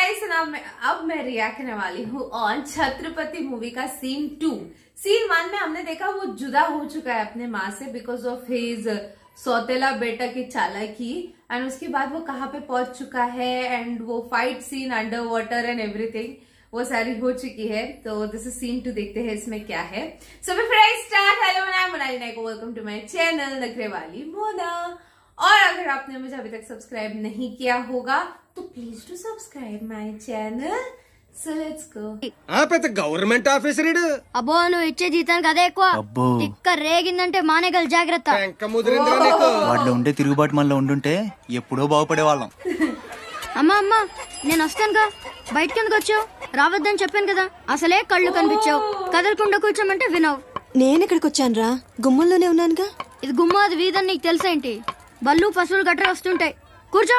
Guys अब मैं अब मैं रिया करने वाली हूँ ऑन छत्रपति मूवी का सीन टू सीन वन में हमने देखा वो जुदा हो चुका है अपने माँ से बिकॉज ऑफ हिज सौतेला बेटा की चालाकी एंड उसके बाद वो कहाँ पे पहुंच चुका है एंड वो fight scene underwater and everything वो सारी हो चुकी है तो दिस इज सीन टू देखते हैं इसमें क्या है so before I start hello मैं Monali Naik welcome to my channel नखरे वाली मोना और अगर आपने मुझे अभी तक सब्सक्राइब नहीं किया होगा तो please to subscribe my channel so let's go ఆ పెద్ద గవర్నమెంట్ ఆఫీసర్ ఇడు అబ్బో నువ్వు ఇచ్చే జీతానికి అదే ఎక్కువ అబ్బో. ఇక్కడ రేగిందంటే మానేగల జాగ్రత్త వెంక ముదిరిందిరా నీకు వాటిలో ఉండే తిరుగుబాటు మనలో ఉండుంటే ఎప్పుడో బాగుపడే వాళ్ళం అమ్మా అమ్మా నేను వస్తానుగా బయటకి ఎందుకు వచ్చావు రావద్దని చెప్పాను కదా అసలే కళ్ళు కనిపించావు కదలకుండా కూర్చోమంటే వినవు నేను ఇక్కడికి వచ్చానురా గుమ్మంలోనే ఉన్నానుగా ఇది గుమ్మాది వీధని నీకు తెలుసేంటి బళ్ళు పశువులు గట్రా వస్తుంటాయి కూర్చో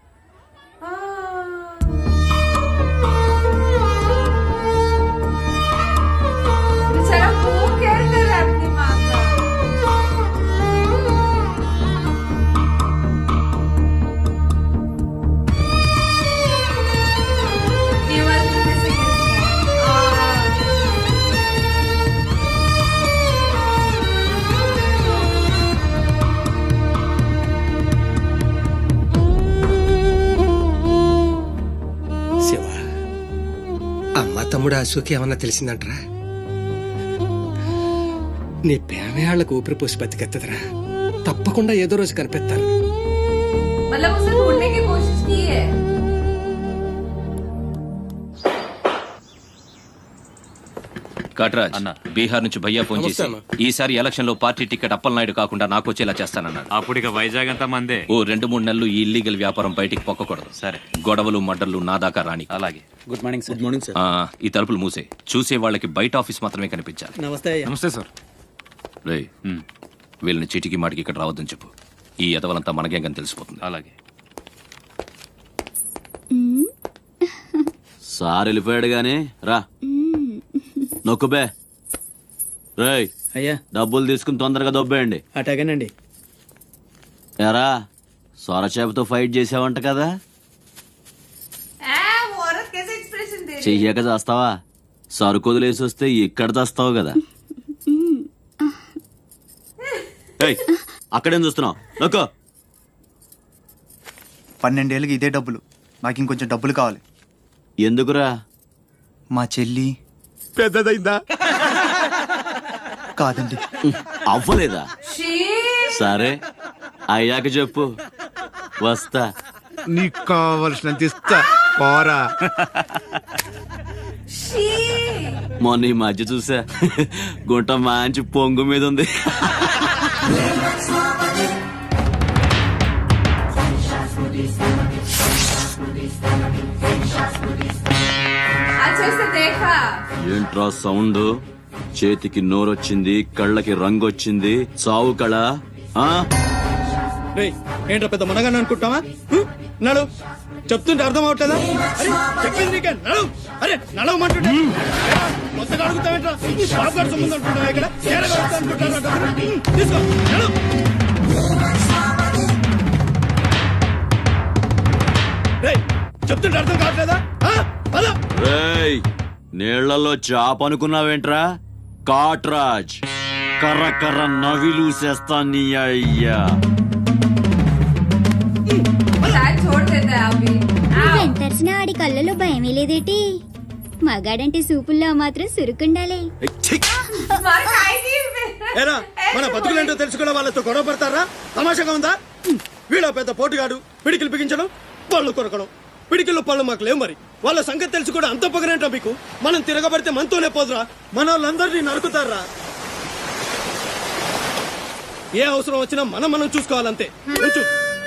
बेचारा वो केयर कर रहा है अपनी माँ का ये वाला तो कैसे कैसे? आ, శివ అమ్మ తమ్ముడు అశోక్ ఏమన్నా తెలిసిందంటరా నీ పేమయాళ్ళకు ఊపిరి పోసి బతికెత్తదరా తప్పకుండా ఏదో రోజు కనిపెత్తారు मतलब उसने ढूंढने की कोशिश की है కట్రాజ్ అన్న. బీహార్ నుంచి భయ్యా ఫోన్ చేసి నమస్తే అన్న. ఈసారి ఎలక్షన్ లో పార్టీ టికెట్ అప్పలనాయుడు కాకుండా నాకు వచ్చేలా చేస్తానన్నాడు అప్పుడు ఇక వైజాగ్ అంతా మందే ఓ రెండు మూడు నెలలు ఈ ఇల్లీగల్ వ్యాపారం బయటికి పొక్కకూడదు సరే గొడవలు మడ్డర్లు నా దాకా రాని అలాగే good morning sir good morning sir ఆ, ఈ తలుపులు మూసే చూసే వాళ్ళకి బయట ఆఫీస్ మాత్రమే కనిపించాలి నమస్తే అయ్యా నమస్తే సార్ రే వీళ్ళని చీటికి మాటికి ఇక్కడ రావద్దని చెప్పు ఈ ఎదవలంతా మనకేం తెలిసిపోతుంది అలాగే సార్ వెళ్ళిపోయాడు గాని రా నొక్కుబే రేయ్ అయ్యా డబ్బులు తీసుకుని తొందరగా దొబ్బేయండి అటాగేనండి ఎరా సొరచేపతో ఫైట్ చేసావంట కదా आ, वो औरत कैसे एक्सप्रेशन दे रही है చెయ్యక చేస్తావా సరుకు వదిలేసి వస్తే ఇక్కడ తెస్తావు కదా ఏయ్, అక్కడేం చూస్తున్నావు నొక్కో పన్నెండేళ్ళకి ఇదే డబ్బులు నాకు ఇంకొంచెం డబ్బులు కావాలి ఎందుకురా మా చెల్లి పెద్దదైందా కాదండి అవ్వలేదా शी సరే అయ్యాక చెప్పు వస్తా నీకు కావలసినంత ఇస్తా పోరా शी మొన్న ఈ మధ్య చూసా గుంట మంచి పొంగు మీద ఉంది अच्छे से देखा ఏంట్రా సౌండ్ చేతికి నోరొచ్చింది కళ్ళకి రంగొచ్చింది చావు కళ ఆ? రేయ్ ఏంట్రా పెద్ద మనగాన్ని అనుకుంటావా హు? నడు చెప్తుంటే అర్థం అవట్లేదా అరే చెప్పింది నీకే నడు అరే నడవమంటుంటే కొత్తగా అడుగుతావేంట్రా బాబు గారి సంబంధం అనుకుంటావా ఇక్కడ ఏడగా వస్తా అనుకుంటారా డబ్బులు? హ్మ్, తీసుకో నడు రేయ్ చెప్తుంటే అర్థం కావట్లేదా ఆ? పద. రేయ్ నీళ్లలో చాప అనుకున్నావేంట్రా కాట్రాజ్ కర్ర కర్ర నవిలూసేస్తా నీ అయ్యా शायद छोड़ देता है अभी आओ। తెలిసిన ఆడి కళ్ళలో భయమే లేదేటి మగాడంటే సూపుల్లో మాత్రం సురుకుండాలి ఏయ్, ఛీ! तुम्हारे खाए की इसमें? ఏరా మన బతుకులేంటో తెలుసుకున్న వాళ్ళతో గొడవ పడతారా తమాషాగా ఉందా హ్మ్. వీళ్ళ పెద్ద పోటుగాడు పిడికిలు బిగించడం పళ్ళు కొరకడం పిడికిల్లో పళ్ళు మాకు లేవు మరి వాళ్ళ సంగతి తెలిసి కూడా అంత పొగరేంటో మీకు మనం తిరగబడితే మనతోనే పోదురా మన వాళ్ళందరినీ నరుకుతారా ఏ అవసరం వచ్చినా మనం మనం చూసుకోవాలంతే ఉంచు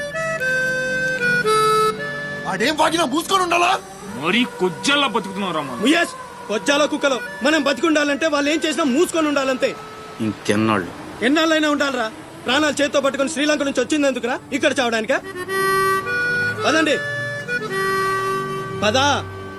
ఆడేం వాగినా మూసుకొని ఉండాలా మరీ కొజ్జల్లా బతుకుతున్నావు రామా ముయేష్ కొజ్జాల కుక్కలో మనం బతికుండాలంటే వాళ్ళు ఏం చేసినా మూసుకొని ఉండాలంతే ఇంకెన్నాళ్ళు ఎన్నాళ్ళైనా ఉండాలరా ప్రాణాలు చేత్తో పట్టుకొని శ్రీలంక నుంచి వచ్చింది ఎందుకురా ఇక్కడ చావడానికా పదండి పదా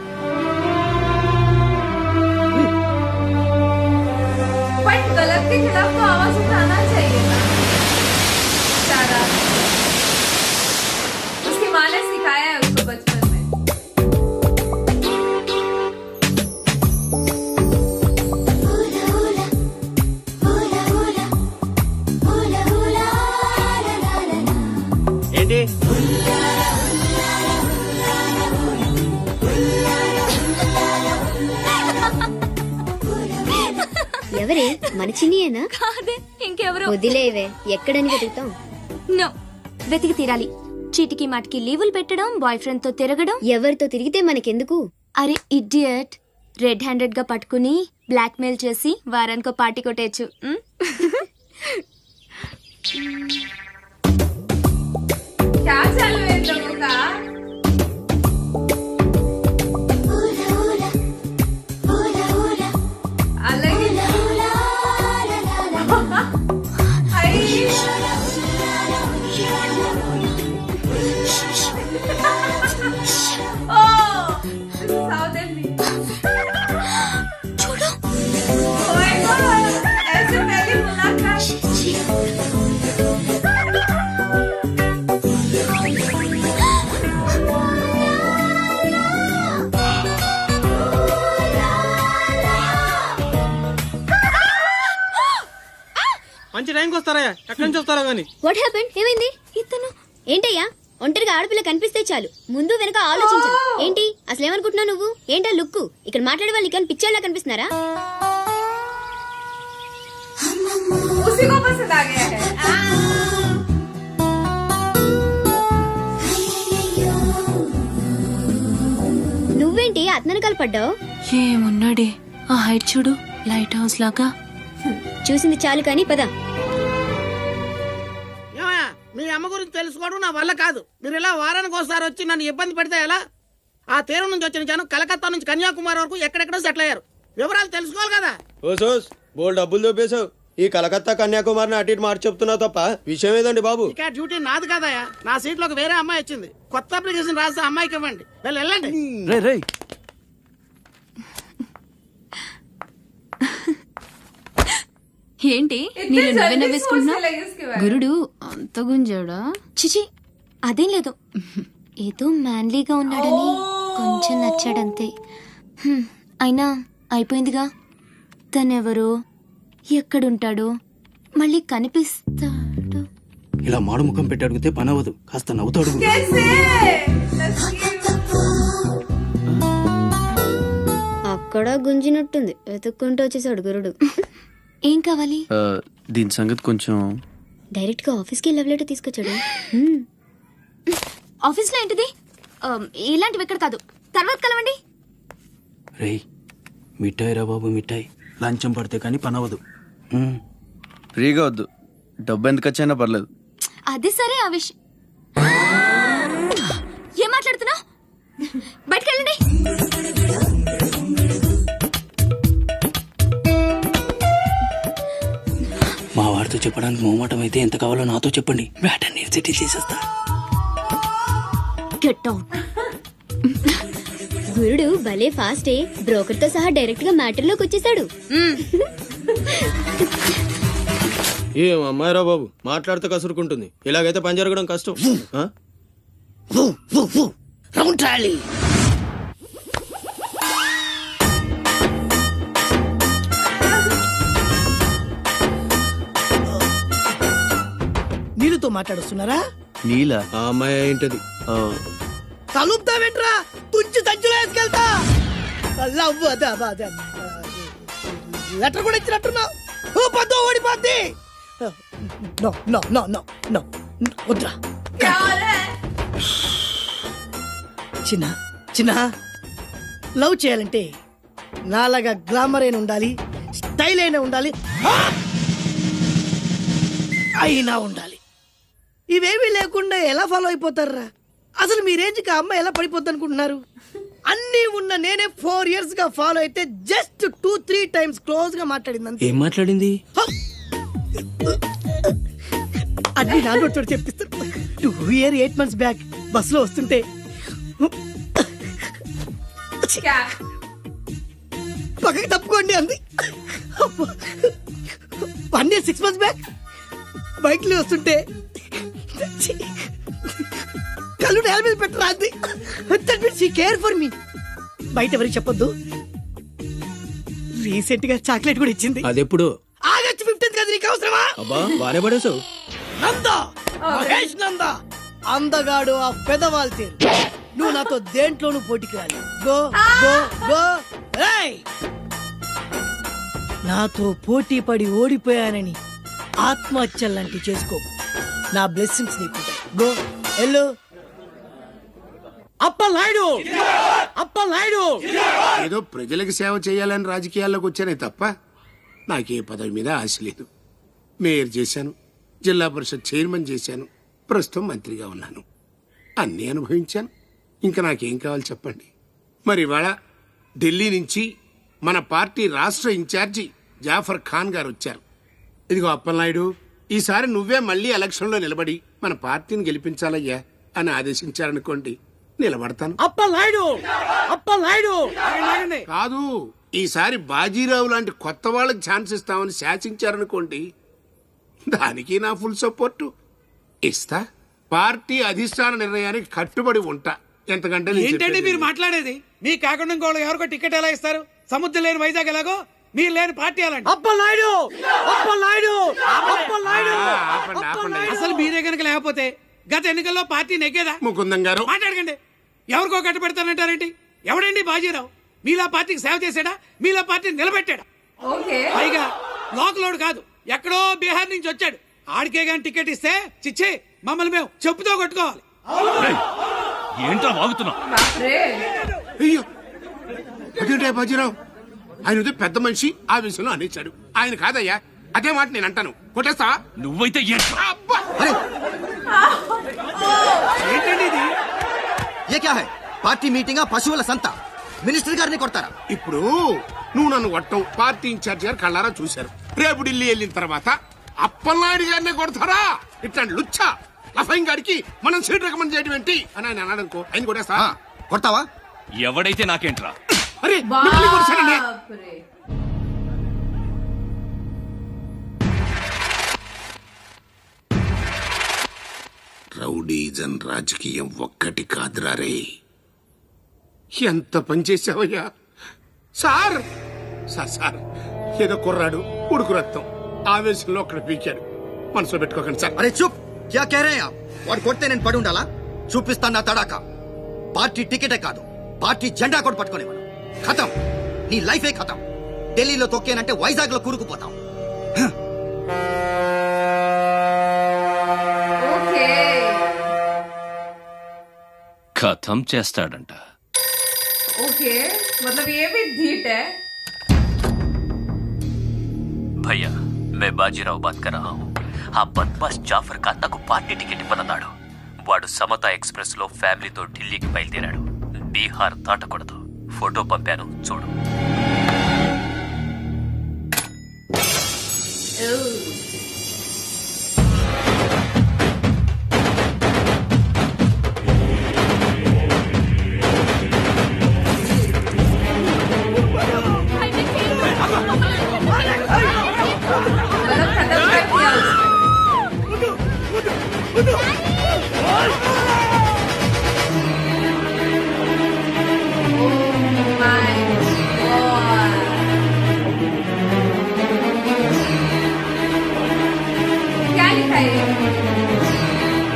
बट गलत के खिलाफ तो आवाज उठाना चाहिए ना सारा उसकी माँ ने सिखाया है उसको बचपन में ఎవరే మన చిన్నియేనా కాదే ఇంకెవరు వదిలేవే ఎక్కడని వెతుకుతాం నో వెతికి తీరాలి చీటికి మాటికి లీవులు పెట్టడం బాయ్ ఫ్రెండ్ తో తిరగడం ఎవరితో తిరిగితే మనకెందుకు అరే ఇడియట్ రెడ్ హ్యాండెడ్ గా పట్టుకుని బ్లాక్ మెయిల్ చేసి వారానికో పార్టీ కొట్టేయచ్చు ఉమ్? क्या चालू है इन लोगों का अलग ही Oh, this is South Indian. Oh my God, ऐसे पहली मुलाकात మంచి టైంకి వస్తారా ఎక్కడి నుంచి వస్తారా గానీ వాట్ హ్యాపెన్ ఏమైంది ఇతను ఏంటయ్యా ఒంటరిగా ఆడపిల్ల కనిపిస్తే చాలు ముందు వెనక ఆలోచించు ఏంటి అసలు ఏమనుకుంటున్నావు నువ్వు ఏంటా లుక్కు ఇక్కడ మాట్లాడే వాళ్ళు ఇక్కడ పిచ్చోళ్ళ కనిపిస్తున్నారా उसी को पसंद आ गया है నువ్వేంటి అతనకాలు పడ్డావు ఏమున్నాడే ఆ హైట్ చూడు లైట్ హౌస్ లాగా చూసింది చాలు కానీ పద ఏమయ్యా మీ అమ్మ గురించి తెలుసుకోవడం నా వల్ల కాదు మీరు ఇలా వారానికి ఒకసారి వచ్చి నన్ను ఇబ్బంది పెడితే ఎలా ఆ తీరం నుంచి వచ్చిన జనం కలకత్తా నుంచి కన్యాకుమారి వరకు ఎక్కడెక్కడో సెటిల్ అయ్యారు వివరాలు తెలుసుకోవాలి కదా ఓ సోస్ బోల్ డబ్బులు దొబ్బేశావు ఈ కలకత్తా కన్యాకుమారిని అటు ఇటు మార్చి చెప్తున్నావు తప్ప విషయం ఏదండి బాబు ఇక డ్యూటీ నాది కాదయ్యా నా సీట్ లోకి వేరే అమ్మాయి వచ్చింది కొత్త అప్లికేషన్ రాస్తే అమ్మాయికి ఇవ్వండి వెళ్ళి వెళ్ళండి రే రే ఏంటి इतने నీళ్ళు నువ్వే जल्दी నవ్వేసుకుంటున్నా सोचने लगे इसके बारे में। గురుడు అంత గుంజాడా చిచి అదేం లేదు ఏదో మ్యాన్లీగా ఉన్నాడని కొంచెం నచ్చాడంతే హ్మ్, అయినా అయిపోయిందిగా తనెవరో ఎక్కడుంటాడో మళ్ళీ కనిపిస్తాడు ఇలా మాడు ముఖం పెట్టి అడిగితే పని అవ్వదు కాస్త నవ్వుతూ అడుగు कैसे Let's give- అక్కడ గుంజినట్టుంది వెతుక్కుంటూ వచ్చేసాడు గురుడు ఏం కావాలి దీని సంగతి కొంచెం డైరెక్ట్ గా ఆఫీస్ కి లవ్ లెటర్ తీసుకొచ్చాడు హ్మ్. ఆఫీస్లో ఏంటిది ఆ, ఇలాంటివి ఎక్కడ కాదు తర్వాత కలవండి రేయ్ మిఠాయి రా బాబు మిఠాయి లంచం పడితే కానీ పని అవ్వదు ఉమ్. ఫ్రీగా వద్దు డబ్బు ఎంత ఖర్చైనా పర్లేదు అది సరే ఆ విషయం ఏం మాట్లాడుతున్నా బయటకెళ్ళండి మా వాడితో చెప్పడానికి మోమాటం అయితే ఎంత కావాలో నాతో చెప్పండి మ్యాటర్ నేను సెటిల్ చేసేస్తా గెట్ అవుట్ గురుడు భలే ఫాస్టే బ్రోకర్ తో సహా డైరెక్ట్ గా మ్యాటర్ లోకి వచ్చేసాడు ఏం అమ్మాయిరా బాబు మాట్లాడితే కసురుకుంటుంది ఇలాగైతే పని జరగడం కష్టం ఆ? రౌండ్ ట్రాలీ నీళ్ళతో మాట్లాడుస్తున్నారా నీలా ఆ అమ్మాయి ఏంటది కలుపుతావేంట్రా తుంచి సంచులో వేసుకెళ్తా లవ్ అదే అదే అదే లెటర్ కూడా ఇచ్చినట్టున్నావు ఓ పద్దు ఓడిపోద్ది no no no no no వద్దురా क्या हो रहा है చిన్న చిన్న లవ్ చేయాలంటే నాలాగా గ్లామర్ అయిన ఉండాలి స్టైల్ అయినా ఉండాలి ఆ! అయినా ఉండాలి ఇవేమీ లేకుండా ఎలా ఫాలో అయిపోతారా అసలు మీ రేంజ్కి ఆ అమ్మాయి ఎలా పడిపోద్ది అనుకుంటున్నారు అన్నీ ఉన్న నేనే ఫోర్ ఇయర్స్ గా ఫాలో అయితే just two three times close గా మాట్లాడింది అంతే ఏం మాట్లాడింది అన్ని నాన్న చోటు చెప్పిస్తాను two year eight months back bus లో వస్తుంటే क्या పక్కకి తప్పుకోండి అంది one year six months back bike లో వస్తుంటే ఛీ, కళ్ళు నేల మీద పెట్టరా అంది that means care for me బయట ఎవరికి చెప్పొద్దు రీసెంట్ గా చాక్లెట్ కూడా ఇచ్చింది అదెప్పుడు ఆగస్టు ఫిఫ్టీన్త్ కదా నీకు అవసరమా అబ్బా బానే పడేసావు నంద మహేష్ నంద అందగాడు ఆ పెదవాళ్ళు తీరు నువ్వు నాతో దేంట్లోనూ పోటీకి రాలి గో గో గో ఏయ్ నాతో పోటీ పడి ఓడిపోయానని ఆత్మహత్యలాంటి చేసుకో నా బ్లెస్సింగ్స్ నీకు గో ఎల్లో అప్పలనాయుడు అప్పలనాయుడు ఏదో ప్రజలకు సేవ చేయాలని రాజకీయాల్లోకి వచ్చానే తప్ప నాకే పదవి మీద ఆశ లేదు మేయర్ చేశాను జిల్లా పరిషత్ చైర్మన్ చేశాను ప్రస్తుతం మంత్రిగా ఉన్నాను అన్నీ అనుభవించాను ఇంకా నాకేం కావాలి చెప్పండి మరి ఇవాళ ఢిల్లీ నుంచి మన పార్టీ రాష్ట్ర ఇన్ఛార్జి జాఫర్ ఖాన్ గారు వచ్చారు ఇదిగో అప్పలనాయుడు ఈసారి నువ్వే మళ్ళీ ఎలక్షన్లో నిలబడి మన పార్టీని గెలిపించాలయ్యా అని ఆదేశించారనుకోండి నిలబడతాను అప్పలనాయుడు అప్పలనాయుడు ఆగండి. కాదు ఈసారి బాజీరావు లాంటి కొత్త వాళ్ళకి ఛాన్స్ ఇస్తామని శాసించారనుకోండి దానికి నా ఫుల్ సపోర్టు ఇస్తా పార్టీ అధిష్టాన నిర్ణయానికి కట్టుబడి ఉంటా ఎంతకంటే నేను ఏంటండి చెప్పేది మీరు మాట్లాడేది మీ కాకుండా ఇంకోళ్ళు ఎవరికో టికెట్ ఎలా ఇస్తారు సముద్రం లేని వైజాగ్ ఎలాగో మీరు లేని పార్టీ అలాంటి అప్పలనాయుడు అప్పలనాయుడు అప్పలనాయుడు ఆ, ఆపండి, ఆపండి. అసలు మీరే కనుక లేకపోతే గత ఎన్నికల్లో పార్టీ నెగ్గేదా ముకుందం గారు మాట్లాడకండి ఎవరికో కట్టు పెడతానంటారేంటి ఎవడండి బాజీరావు మీలా పార్టీకి సేవ చేశాడా మీలా పార్టీని నిలబెట్టాడా ఓకే పైగా లోకలోడు కాదు ఎక్కడో బీహార్ నుంచి వచ్చాడు ఆడికే గాని టికెట్ ఇస్తే చిచ్చే మమ్మల్ని మేము చెప్పుతో కొట్టుకోవాలి ఏంట్రా వాగుతున్నావు బాప్రే అయ్యో అదేంటే బాజీరావు ఆయన ఏదో పెద్ద మనిషి ఆ విషయంలో అనేశాడు ఆయన కాదయ్యా అదే మాట నేను అంటాను కొట్టేస్తా నువ్వైతే ఏంట్రా అబ్బా ఏంటండి ఇది ఏ క్యా హై పార్టీ మీటింగ్ పశువుల సంత మినిస్టర్ గారిని కొడతారా ఇప్పుడు నువ్వు నన్ను కొట్టం పార్టీ ఇన్ఛార్జ్ గారు కళ్ళారా చూశారు రేపు ఢిల్లీ వెళ్ళిన తర్వాత అప్పలనాయుడు గారిని కొడతారా ఇట్లాంటి లుచ్చా లఫైన్ గారికి మనం సీట్ రికమెండ్ చేయడం ఏంటి అని ఆయన అన్నాడు అనుకో ఆయన కొట్టేస్తా ఆ, కొడతావా ఎవడైతే నాకేంట్రా అరే మిమ్మల్ని కొట్టేశాడండి. బాప్రే రౌడీజన్ రాజకీయం ఒక్కటి కాదురా రే ఎంత పని చేసావయ్యా సార్ సార్ సార్ ఏదో కుర్రాడు ఉడుకు రక్తం ఆవేశంలో అక్కడ పీకాడు మనసులో పెట్టుకోకండి సార్ అరే చూప్ క్యా కह रहे हैं आप వాడు కొడితే నేను పడి ఉండాలా చూపిస్తాను నా తడాక పార్టీ టికెటే కాదు పార్టీ జెండా కూడా పట్టుకునేవాడు ఖతం నీ లైఫే ఖతం ఢిల్లీలో తొక్కేనంటే వైజాగ్ లో కూరుకుపోతాం ఓకే కథం చేస్తాడంట ओके मतलब ये भी धीट है భయ్యా మే బాజీరావు బాత్ కర్ రహా హూ ఆ బద్మాస్ జాఫర్ ఖాన్ నాకు పార్టీ టికెట్ ఇవ్వనన్నాడు వాడు సమతా ఎక్స్ప్రెస్ లో ఫ్యామిలీతో ఢిల్లీకి బయలుదేరాడు బీహార్ దాటకూడదు ఫోటో పంపాను చూడు मतलब खतरनाक किया उसने Oh my God. क्या लिखा है ये?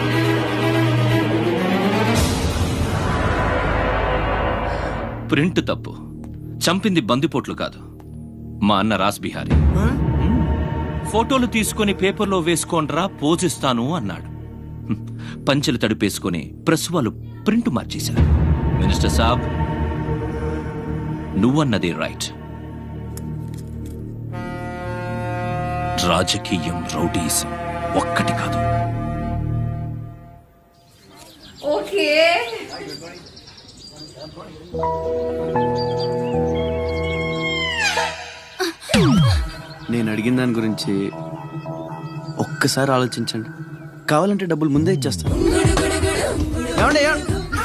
ప్రింట్ తప్పు చంపింది బందిపోట్లు కాదు మా అన్న రాస్ బిహారీ ఫోటోలు తీసుకొని పేపర్లో వేసుకోండ్రా పోజిస్తాను అన్నాడు హ్మ్. పంచెలు తడిపేసుకొని ప్రెస్ వాళ్ళు ప్రింట్ మార్చేశారు మినిస్టర్ సాబ్ నువ్వన్నది రైట్ రాజకీయం రౌడీసం ఒక్కటి కాదు ఓకే నేను అడిగిన దాని గురించి ఒక్కసారి ఆలోచించండి కావాలంటే డబ్బులు ముందే ఇచ్చేస్తాను ఏమండి ఏ-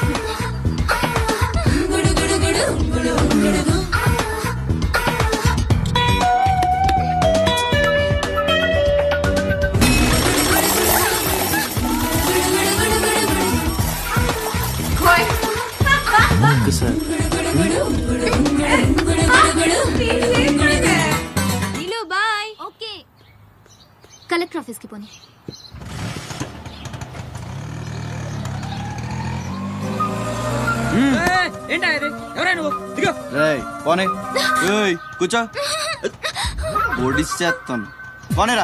ఒక్కసారి నీలు బాయ్ ఓకే కలెక్టర్ ఆఫీస్కి పోనీ ఏంటా ఇది ఎవరా నువ్వు దిగో రేయ్ పోనే ఏయ్ కూర్చో పొడిచేస్తాను పోనేరా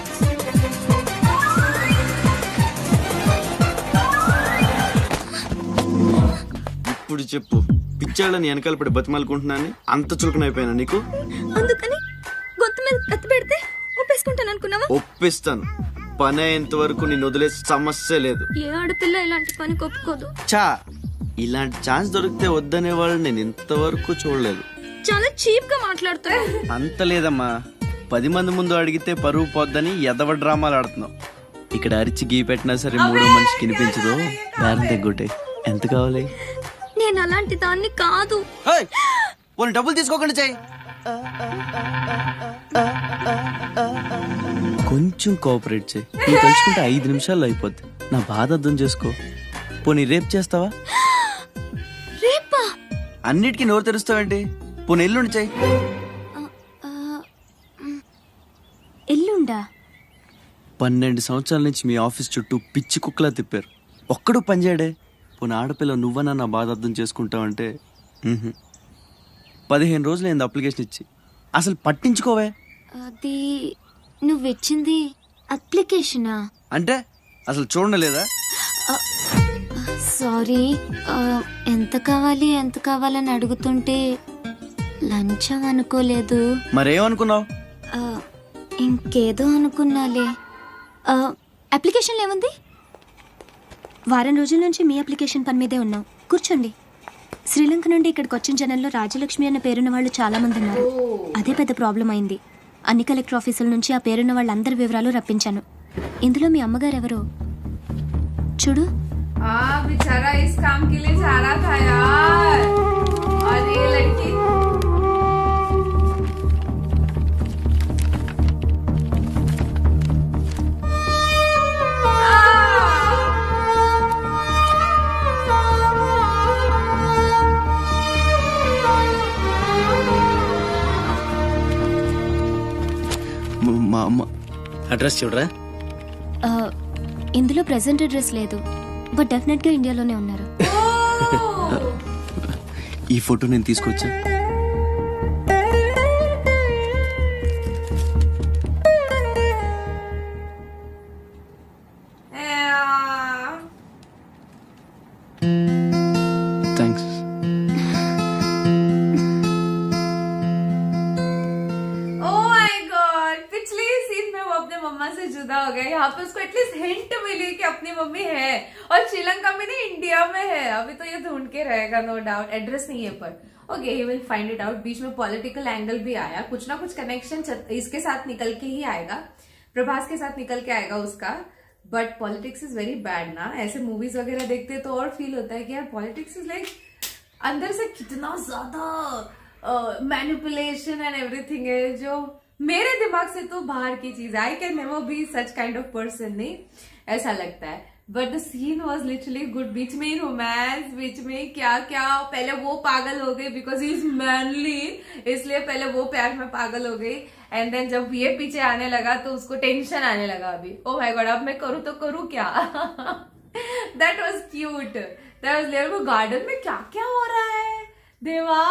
ఇప్పుడు చెప్పు పిచ్చాళ్ళని వెనకాల పడి బతిమాలుకుంటున్నాను అంత చులకనైపోయినా నీకు అందుకని గొంతు మీద కత్తి పెడితే ఒప్పేసుకుంటాను అనుకున్నావా ఒప్పిస్తాను పని అయ్యేంత వరకు నేను వదిలేసే సమస్య లేదు ఏ ఆడపిల్ల ఇలాంటి పని ఒప్పుకోదు చా ఇలాంటి ఛాన్స్ దొరికితే వద్దనే వాళ్ళు నేను ఇంతవరకు చూడలేదు చాలా చీప్ గా మాట్లాడుతావు అంత లేదమ్మా పది మంది ముందు అడిగితే పరువు పోద్దని ఎదవ డ్రామాలు ఆడుతున్నావు ఇక్కడ అరిచి గీ పెట్టినా సరే మూడో మనిషికి వినిపించదు బేరం తెగ్గొట్టే ఎంత కావాలి నేను అలాంటి దాన్ని కాదు పోనీ డబ్బులు తీసుకోకుండా చెయ్యి కొంచెం కోఆపరేట్ చేయి నువ్వు తలుచుకుంటే ఐదు నిమిషాల్లో అయిపోద్ది నా బాధ అర్థం చేసుకో పోనీ రేపు చేస్తావా రేపా అన్నిటికీ నోరు తెరుస్తావేంటి పోనీ ఎల్లుండి చెయ్యి ఎల్లుండా పన్నెండు సంవత్సరాల నుంచి మీ ఆఫీస్ చుట్టూ పిచ్చి కుక్కలా తిప్పారు ఒక్కడు పనిచేయడే పోనీ ఆడపిల్ల నువ్వన్నా నా బాధ అర్థం చేసుకుంటావంటే మ్హూ. పదిహేను రోజులు అయింది అప్లికేషన్ ఇచ్చి అసలు పట్టించుకోవే అది నువ్వు ఇచ్చింది అప్లికేషనా అంటే అసలు చూడలేదా సారీ ఆ, ఎంత కావాలి ఎంత కావాలని అడుగుతుంటే లంచం అనుకోలేదు మరేమనుకున్నావు ఆ, ఇంకేదో అనుకున్నాలే ఆ, అప్లికేషన్లో ఏముంది వారం రోజుల నుంచి మీ అప్లికేషన్ పని మీదే ఉన్నాం కూర్చోండి శ్రీలంక నుండి ఇక్కడికి వచ్చిన జనంలో రాజలక్ష్మి అన్న పేరున్న వాళ్ళు చాలా మంది ఉన్నారు అదే పెద్ద ప్రాబ్లం అయింది అన్ని కలెక్టర్ ఆఫీసుల నుంచి ఆ పేరున్న వాళ్ళందరి వివరాలు రప్పించాను ఇందులో మీ అమ్మగారు ఎవరు చూడు हाँ बेचारा इस काम के लिए जा रहा था यार और ये लड़की మ- మా అమ్మ అడ్రస్ చూడరా ఆ, ఇందులో ప్రెసెంట్ అడ్రస్ లేదు బట్ డెఫినెట్గా ఇండియాలోనే ఉన్నారు ఈ ఫోటో నేను తీసుకొచ్చా థ్యాంక్స్ ओ माय गॉड पिछले सीन में वो अपने मम्मा से जुदा हो गया यहाँ पे उसको एटलीस्ट हिंट मिली कि अपनी मम्मी है और श्रीलंका में नहीं इंडिया में है अभी तो ये ढूंढ के रहेगा नो डाउट एड्रेस नहीं है पर okay he will find it out बीच में पॉलिटिकल एंगल भी आया कुछ ना कुछ कनेक्शन इसके साथ निकल के ही आएगा प्रभास के साथ निकल के आएगा उसका but politics is very bad ना ऐसे मूवीज वगैरह देखते हैं तो और फील होता है कि यार पॉलिटिक्स इज लाइक अंदर से कितना ज्यादा मैनिपुलेशन एंड एवरीथिंग है जो मेरे दिमाग से तो बाहर की चीज I can never be such kind of person नहीं ऐसा लगता है but the scene was literally good बीच में ही रोमांस बीच में क्या क्या पहले वो पागल हो गई बिकॉज ही इज मैनली इसलिए पहले वो प्यार में पागल हो गई एंड देन जब ये पीछे आने लगा तो उसको टेंशन आने लगा अभी ओ भाई गॉड अब मैं करूँ तो करूँ क्या that was cute that was layer वो गार्डन में क्या क्या हो रहा है देवा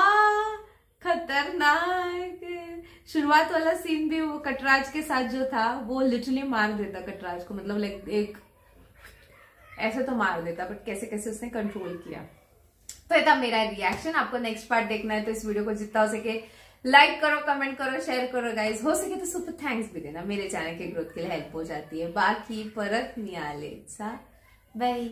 खतरनाक शुरुआत वाला सीन भी वो कटराज के साथ जो था वो लिटरली मार देता कटराज को मतलब लाइक एक ऐसे तो मार देता बट कैसे कैसे उसने कंट्रोल किया तो ये था मेरा रिएक्शन आपको नेक्स्ट पार्ट देखना है तो इस वीडियो को जितना हो सके लाइक करो कमेंट करो शेयर करो गाइज हो सके तो सुपर थैंक्स भी देना मेरे चैनल के ग्रोथ के लिए हेल्प हो जाती है बाकी परत नियाले बाय